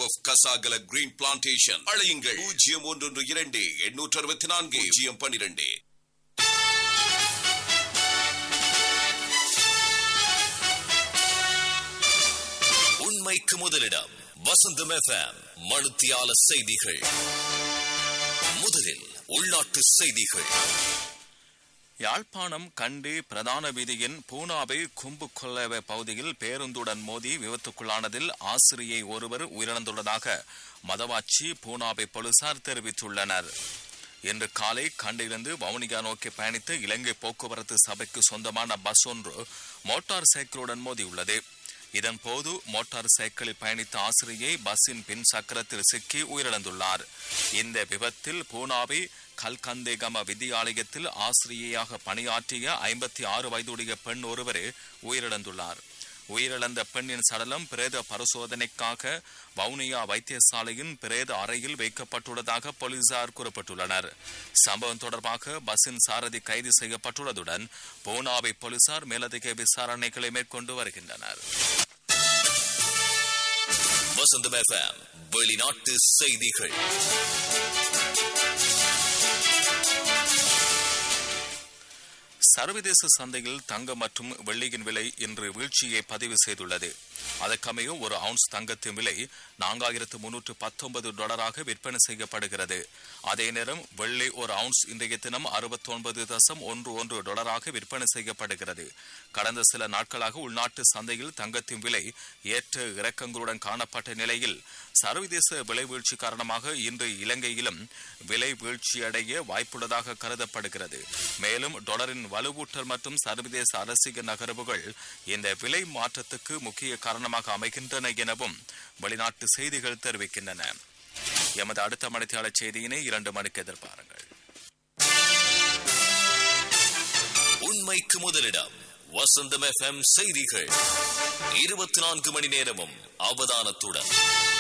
of Kasagala green plantation அழையுங்கள் பூஜ்ஜியம் ஒன்று இரண்டு எண்ணூற்று அறுபத்தி நான்கு பூஜ்ஜியம் பன்னிரண்டு உண்மைக்கு முதலிடம் வசந்தம் எஃப்எம் மனுத்தியால செய்திகள் முதலில் உள்நாட்டு செய்திகள் யாழ்ப்பாணம் கண்டி பிரதான வீதியின் பூனாவை கும்புகொல்லவ பகுதியில் பேருந்துடன் மோதி விபத்துக்குள்ளானதில் ஆசிரியை ஒருவர் உயிரிழந்துள்ளதாக மதவாச்சி பூனாவை போலீசார் தெரிவித்துள்ளனர் இன்று காலை கண்டிலிருந்து வவுனியா நோக்கி பயணித்த இலங்கை போக்குவரத்து சபைக்கு சொந்தமான பஸ் ஒன்று மோட்டார் சைக்கிளுடன் மோதியுள்ளது இதன்போது மோட்டார் சைக்கிளில் பயணித்த ஆசிரியை பஸ்ஸின் பின் சக்கரத்தில் சிக்கி உயிரிழந்துள்ளார் இந்த விபத்தில் பூனாவை கல்கந்தேகம வித்தியாலயத்தில் ஆசிரியையாக பணியாற்றிய ஐம்பத்தி ஆறு வயதுடைய பெண் ஒருவர் உயிரிழந்துள்ளார் உயிரிழந்த பெண்ணின் சடலம் பிரேத பரிசோதனைக்காக வவுனியா வைத்தியசாலையின் பிரேத அறையில் வைக்கப்பட்டுள்ளதாக போலீசார் குறிப்பிட்டுள்ளனர் சம்பவம் தொடர்பாக பஸ்ஸின் சாரதி கைது செய்யப்பட்டுள்ளதுடன் பூனாவை போலீசார் மேலதிக விசாரணைகளை மேற்கொண்டு வருகின்றனர் வசந்தம் எஃப்எம் வெளிநாட்டு செய்திகள் சர்வதேச சந்தையில் தங்கம் மற்றும் வெள்ளியின் விலை இன்று வீழ்ச்சியை பதிவு செய்துள்ளது அதற்கமைய ஒரு அவுன்ஸ் தங்கத்தின் விலை நான்காயிரத்து முன்னூற்று பத்தொன்பது டாலராக விற்பனை செய்யப்படுகிறது அதே நேரம் வெள்ளி ஒரு அவுன்ஸ் இன்றைய தினம் அறுபத்தொன்பது தசம் ஒன்று ஒன்று டாலராக விற்பனை செய்யப்படுகிறது கடந்த சில நாட்களாக உள்நாட்டு சந்தையில் தங்கத்தின் விலை ஏற்ற இறக்கங்களுடன் காணப்பட்ட நிலையில் சர்வதேச விலை வீழ்ச்சி காரணமாக இன்று இலங்கையிலும் விலை வீழ்ச்சியடைய வாய்ப்புள்ளதாக கருதப்படுகிறது மேலும் டாலரின் வலுவூட்டல் மற்றும் சர்வதேச அரசியல் நகர்வுகள் இந்த விலை மாற்றத்துக்கு முக்கிய காரணமாக அமைகின்றன எனவும் வெளிநாட்டு செய்திகள் தெரிவிக்கின்றன எமது அடுத்த மணித்தியாளர் செய்தியினை இரண்டு மணிக்கு எதிர்பாருங்கள் உண்மைக்கு முதலிடம் வசந்தம் எஃப்எம் செய்திகள் இருபத்தி நான்கு மணி நேரமும் அவதானத்துடன்